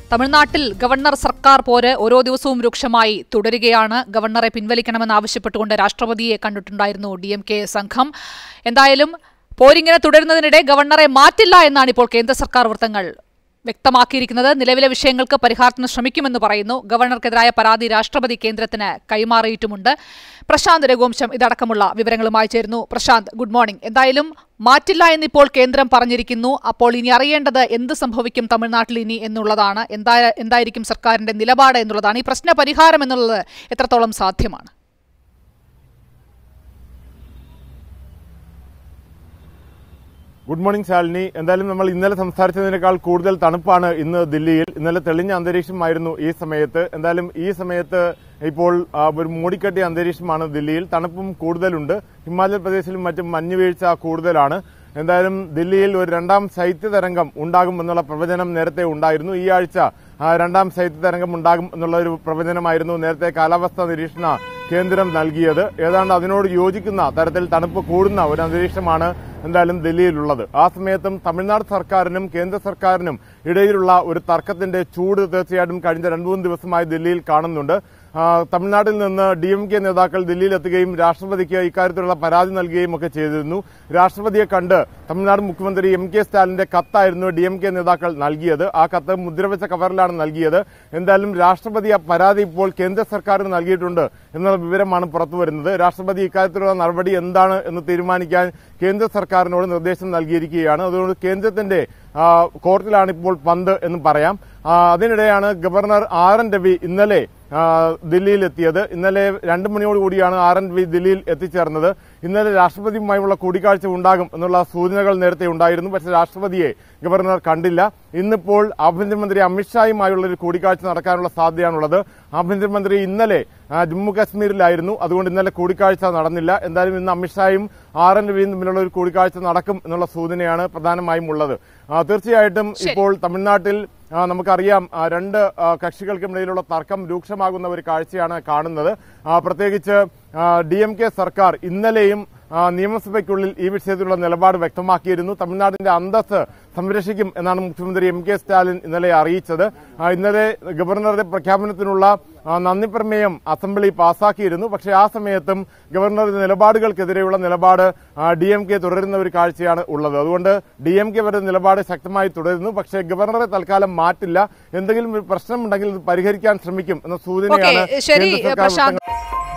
തമിഴ്നാട്ടിൽ ഗവർണർ സർക്കാർ പോര് ഓരോ ദിവസവും രൂക്ഷമായി തുടരുകയാണ് ഗവർണറെ പിൻവലിക്കണമെന്നാവശ്യപ്പെട്ടുകൊണ്ട് രാഷ്ട്രപതിയെ കണ്ടിട്ടുണ്ടായിരുന്നു ഡി എം കെ സംഘം എന്തായാലും പോരിങ്ങനെ തുടരുന്നതിനിടെ ഗവർണറെ മാറ്റില്ല എന്നാണ് ഇപ്പോൾ കേന്ദ്ര സർക്കാർ വൃത്തങ്ങൾ വ്യക്തമാക്കിയിരിക്കുന്നത് നിലവിലെ വിഷയങ്ങൾക്ക് പരിഹാരത്തിന് ശ്രമിക്കുമെന്ന് പറയുന്നു ഗവർണർക്കെതിരായ പരാതി രാഷ്ട്രപതി കേന്ദ്രത്തിന് കൈമാറിയിട്ടുമുണ്ട് പ്രശാന്ത് രഘുവംശം ഇതടക്കമുള്ള വിവരങ്ങളുമായി ചേരുന്നു പ്രശാന്ത് ഗുഡ് മോർണിംഗ് എന്തായാലും മാറ്റില്ല എന്നിപ്പോൾ കേന്ദ്രം പറഞ്ഞിരിക്കുന്നു അപ്പോൾ ഇനി അറിയേണ്ടത് എന്ത് സംഭവിക്കും തമിഴ്നാട്ടിൽ ഇനി എന്നുള്ളതാണ് എന്താ എന്തായിരിക്കും സർക്കാരിന്റെ നിലപാട് എന്നുള്ളതാണ് ഈ പ്രശ്ന പരിഹാരം എന്നുള്ളത് എത്രത്തോളം സാധ്യമാണ് ഗുഡ് മോർണിംഗ് ശാലിനി എന്തായാലും നമ്മൾ ഇന്നലെ സംസാരിച്ചതിനേക്കാൾ കൂടുതൽ തണുപ്പാണ് ഇന്ന് ദില്ലിയിൽ ഇന്നലെ തെളിഞ്ഞ അന്തരീക്ഷമായിരുന്നു ഈ സമയത്ത് എന്തായാലും ഈ സമയത്ത് ഇപ്പോൾ ആ, ഒരു മൂടിക്കെട്ടിയ അന്തരീക്ഷമാണ് ദില്ലിയിൽ തണുപ്പും കൂടുതലുണ്ട് ഹിമാചൽ പ്രദേശിലും മറ്റും മഞ്ഞുവീഴ്ച കൂടുതലാണ് എന്തായാലും ദില്ലിയിൽ ഒരു രണ്ടാം ശൈത്യ തരംഗം ഉണ്ടാകും എന്നുള്ള പ്രവചനം നേരത്തെ ഉണ്ടായിരുന്നു ഈ ആഴ്ച ആ, രണ്ടാം ശൈത്യ തരംഗം ഉണ്ടാകും എന്നുള്ള ഒരു പ്രവചനമായിരുന്നു നേരത്തെ കാലാവസ്ഥാ നിരീക്ഷണ കേന്ദ്രം നൽകിയത് ഏതാണ്ട് അതിനോട് യോജിക്കുന്ന തരത്തിൽ തണുപ്പ് കൂടുന്ന ഒരു അന്തരീക്ഷമാണ് എന്തായാലും ദില്ലിയിലുള്ളത് ആ സമയത്തും തമിഴ്നാട് സർക്കാരിനും കേന്ദ്ര സർക്കാരിനും ഇടയിലുള്ള ഒരു തർക്കത്തിന്റെ ചൂട് തീർച്ചയായിട്ടും കഴിഞ്ഞ രണ്ടു മൂന്ന് ദിവസമായി ദില്ലിയിൽ കാണുന്നുണ്ട് ആ, തമിഴ്നാട്ടിൽ നിന്ന് ഡി എം കെ നേതാക്കൾ ദില്ലിയിലെത്തുകയും രാഷ്ട്രപതിക്ക് ഇക്കാര്യത്തിലുള്ള പരാതി നൽകുകയും ഒക്കെ ചെയ്തിരുന്നു രാഷ്ട്രപതിയെ കണ്ട് തമിഴ്നാട് മുഖ്യമന്ത്രി എം കെ സ്റ്റാലിന്റെ കത്തായിരുന്നു ഡി എം കെ നേതാക്കൾ നൽകിയത് ആ കത്ത് മുദ്രവെച്ച കവറിലാണ് നൽകിയത് എന്തായാലും രാഷ്ട്രപതി ആ പരാതി ഇപ്പോൾ കേന്ദ്ര സർക്കാരിന് നൽകിയിട്ടുണ്ട് എന്നുള്ള വിവരമാണ് പുറത്തുവരുന്നത് രാഷ്ട്രപതി ഇക്കാര്യത്തിലുള്ള നടപടി എന്താണ് എന്ന് തീരുമാനിക്കാൻ കേന്ദ്ര സർക്കാരിനോട് നിർദ്ദേശം നൽകിയിരിക്കുകയാണ് അതുകൊണ്ട് കേന്ദ്രത്തിന്റെ ആ, കോർട്ടിലാണ് ഇപ്പോൾ പന്ത് എന്ന് പറയാം ആ, അതിനിടെയാണ് ഗവർണർ ആർ എൻ രവി ഇന്നലെ ആ, ദില്ലിയിലെത്തിയത് ഇന്നലെ രണ്ട് മണിയോട് കൂടിയാണ് ആർ എൻ രവി ദില്ലിയിൽ എത്തിച്ചേർന്നത് ഇന്നലെ രാഷ്ട്രപതിയുമായുള്ള കൂടിക്കാഴ്ച ഉണ്ടാകും എന്നുള്ള സൂചനകൾ നേരത്തെ ഉണ്ടായിരുന്നു പക്ഷേ രാഷ്ട്രപതിയെ ഗവർണർ കണ്ടില്ല ഇന്നിപ്പോൾ ആഭ്യന്തരമന്ത്രി അമിത്ഷായുമായുള്ള ഒരു കൂടിക്കാഴ്ച നടക്കാനുള്ള സാധ്യതയാണുള്ളത് ആഭ്യന്തരമന്ത്രി ഇന്നലെ ആ, ജമ്മു കാശ്മീരിലായിരുന്നു അതുകൊണ്ട് ഇന്നലെ കൂടിക്കാഴ്ച നടന്നില്ല എന്തായാലും ഇന്ന് അമിത്ഷായും ആർ എൻ രവിയും തമ്മിലുള്ള ഒരു കൂടിക്കാഴ്ച നടക്കും എന്നുള്ള സൂചനയാണ് പ്രധാനമായും ഉള്ളത് ആ, തീർച്ചയായിട്ടും ഇപ്പോൾ തമിഴ്നാട്ടിൽ ആ, നമുക്കറിയാം ആ, രണ്ട് ആ, കക്ഷികൾക്കുമിടയിലുള്ള തർക്കം രൂക്ഷമാകുന്ന ഒരു കാഴ്ചയാണ് കാണുന്നത് ആ, പ്രത്യേകിച്ച് ഡി എം കെ സർക്കാർ ഇന്നലെയും ആ, നിയമസഭയ്ക്കുള്ളിൽ ഈ വിഷയത്തിലുള്ള നിലപാട് വ്യക്തമാക്കിയിരുന്നു തമിഴ്നാടിന്റെ അന്തസ് സംരക്ഷിക്കും എന്നാണ് മുഖ്യമന്ത്രി എം കെ സ്റ്റാലിൻ ഇന്നലെ അറിയിച്ചത് ആ, ഇന്നലെ ഗവർണറുടെ പ്രഖ്യാപനത്തിനുള്ള ആ, നന്ദി പ്രമേയം അസംബ്ലി പാസാക്കിയിരുന്നു പക്ഷേ ആ സമയത്തും ഗവർണറുടെ നിലപാടുകൾക്കെതിരെയുള്ള നിലപാട് ഡി എം കെ തുടരുന്ന ഒരു കാഴ്ചയാണ് ഉള്ളത് അതുകൊണ്ട് ഡി എം കെ വരെ നിലപാട് ശക്തമായി തുടരുന്നു പക്ഷേ ഗവർണറെ തൽക്കാലം മാറ്റില്ല എന്തെങ്കിലും ഒരു പ്രശ്നമുണ്ടെങ്കിൽ ഇത് പരിഹരിക്കാൻ ശ്രമിക്കും എന്ന സൂചനയാണ് ഓക്കെ ശരി കേന്ദ്ര സർക്കാർ പ്രശാന്ത് വൃത്തങ്ങൾ